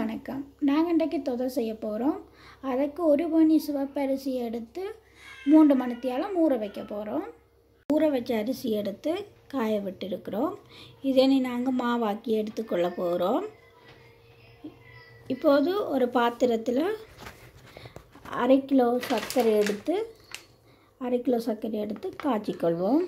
வணக்கம் நாங்கள் இன்றைக்கு தொதை செய்ய போகிறோம் அதுக்கு ஒரு மணி சிவப்பரிசி எடுத்து மூன்று மணித்தியால் ஊற வைக்க போகிறோம் ஊற வச்ச அரிசி எடுத்து காய விட்டுருக்குறோம் இதை நீ நாங்கள் மாவாக்கி எடுத்துக்கொள்ள போகிறோம் இப்போது ஒரு பாத்திரத்தில் அரை கிலோ சர்க்கரை எடுத்து அரை கிலோ சர்க்கரை எடுத்து காய்ச்சிக்கொள்வோம்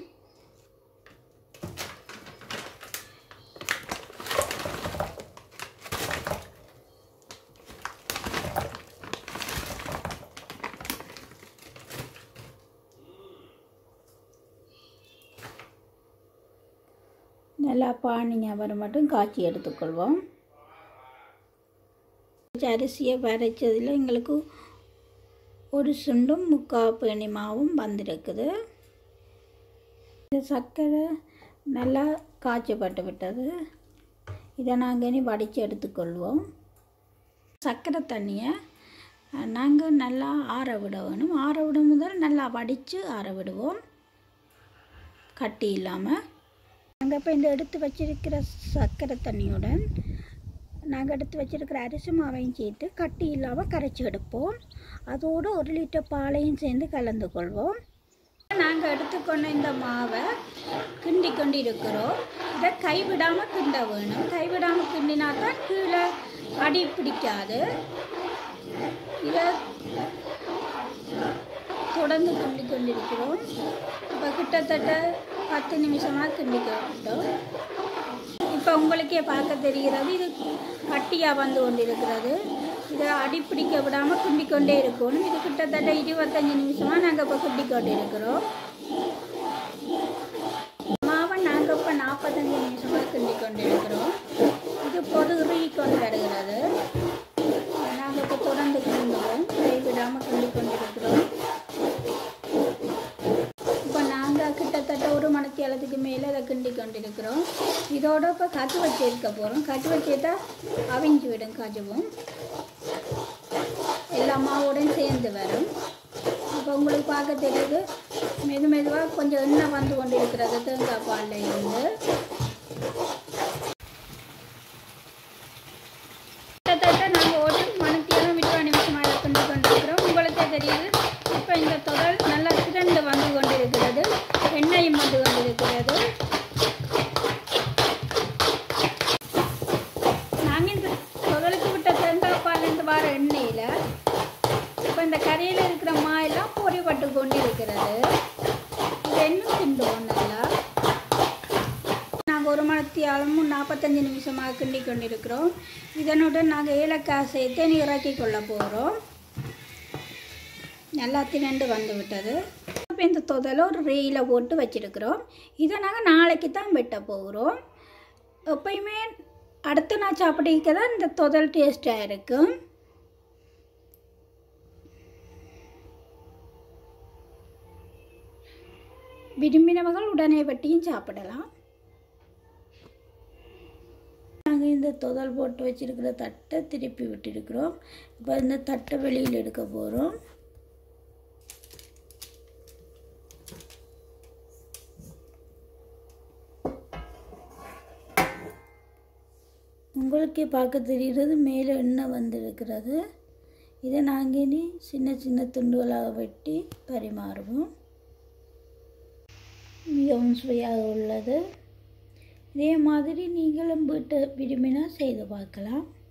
நல்லா பானிங்க வர மட்டும் காய்ச்சி எடுத்துக்கொள்வோம் அரிசியை வரைச்சதில் எங்களுக்கு ஒரு சுண்டும் முக்கால் பேணி மாவும் வந்திருக்குது இந்த சர்க்கரை நல்லா காய்ச்சப்பட்டு விட்டது இதை நாங்கள் இனி வடித்து எடுத்துக்கொள்வோம் சர்க்கரை தண்ணியை நாங்கள் நல்லா ஆற விட வேணும் ஆற விட முதல் நல்லா வடித்து ஆற விடுவோம் கட்டி இல்லாமல் நாங்கள் இப்போ இந்த எடுத்து வச்சிருக்கிற சர்க்கரை தண்ணியுடன் நாங்கள் எடுத்து வச்சிருக்கிற அரிசி மாவையும் சேர்த்து கட்டி இல்லாமல் கரைச்சி எடுப்போம் அதோடு ஒரு லிட்டர் பாலையும் சேர்ந்து கலந்து கொள்வோம் நாங்கள் எடுத்துக்கொண்ட இந்த மாவை கிண்டி கொண்டு இருக்கிறோம் இதை கைவிடாமல் கிண்ட வேணும் கைவிடாமல் கிண்டினா தான் கீழே அடி பிடிக்காது இதை தொடர்ந்து கிண்டி கொண்டிருக்கிறோம் இப்போ கிட்டத்தட்ட பத்து நிமிஷமாக கிண்டிக்கிட்டோம் இப்போ உங்களுக்கே பார்க்க தெரிகிறது இது கட்டியாக வந்து கொண்டிருக்கிறது இதை அடிப்பிடிக்க விடாமல் கிண்டி கொண்டே இருக்கணும் இது கிட்டத்தட்ட இருபத்தஞ்சி நிமிஷமாக நாங்கள் இப்போ கிண்டி கொண்டு இருக்கிறோம் மாவை நாங்கள் இப்போ நாற்பத்தஞ்சு நிமிஷமாக கிண்டி கொண்டு இருக்கிறோம் இது பொது கொண்டு வருகிறது நாங்கள் இப்போ தொடர்ந்து கிண்டுவோம் கைவிடாமல் கிண்டி கொண்டு இருக்கிறோம் இப்போ நாங்கள் கிட்டத்தட்ட ஒரு மணித்தியாலத்துக்கு மேலே அதை கிண்டி கொண்டிருக்கிறோம் இதோட இப்போ கட்டு வச்சு இருக்க போகிறோம் கட்டு வச்சுட்டா அவிஞ்சு விடும் கஜுவும் எல்லா மாவோடையும் சேர்ந்து வரும் இப்போ உங்களுக்கு பார்க்க தெரியுது மெது மெதுவாக கொஞ்சம் எண்ணெய் வந்து கொண்டு இருக்கிறது தேங்காய் பாலில் இருந்து கிட்டத்தட்ட நாங்கள் ஒரு மணித்தியாலும் விட்டு நிமிஷமாக கிண்டி கொண்டிருக்கிறோம் உங்களுக்கே தெரியுது இப்போ இந்த தொடர் நல்லா திரண்டு வந்து கொண்டிருக்கிறது எண்ணெயும் வந்து கொண்டிருக்கிறது நாங்கள் இந்த தொடலுக்கு விட்ட தேங்காய் பாலேருந்து வர எண்ணெயில் இப்போ இந்த கரையில் இருக்கிற மா எல்லாம் பொறிப்பட்டு கொண்டு இருக்கிறது இது இன்னும் கிண்டுவோம் நல்லா நாங்கள் ஒரு மணித்தியாலமும் நாற்பத்தஞ்சு நிமிஷமாக கிண்டி கொண்டிருக்கிறோம் இதனுடன் நாங்கள் ஏலக்காய் சேர்த்து இறக்கி கொள்ள போகிறோம் நல்லா திரண்டு வந்து விட்டது இப்போ இந்த தொதலை ஒரு ரேயில் போட்டு வச்சுருக்கிறோம் இதை நாங்கள் நாளைக்கு தான் வெட்ட போகிறோம் எப்பயுமே அடுத்த நாள் சாப்பிடிக்க தான் இந்த தொதல் டேஸ்ட்டாக இருக்கும் விரும்பினவர்கள் உடனே வெட்டியும் சாப்பிடலாம் நாங்கள் இந்த தொதல் போட்டு வச்சுருக்கிற தட்டை திருப்பி விட்டுருக்குறோம் இப்போ இந்த தட்டை வெளியில் எடுக்க போகிறோம் உங்களுக்கே பார்க்க தெரிகிறது மேலே எண்ணெய் வந்திருக்கிறது இதை நாங்கள் இனி சின்ன சின்ன துண்டுகளாக வெட்டி பரிமாறுவோம் மிகவும் சுவையாக உள்ளது இதே மாதிரி நீங்களும் வீட்டை விரும்பினா செய்து பார்க்கலாம்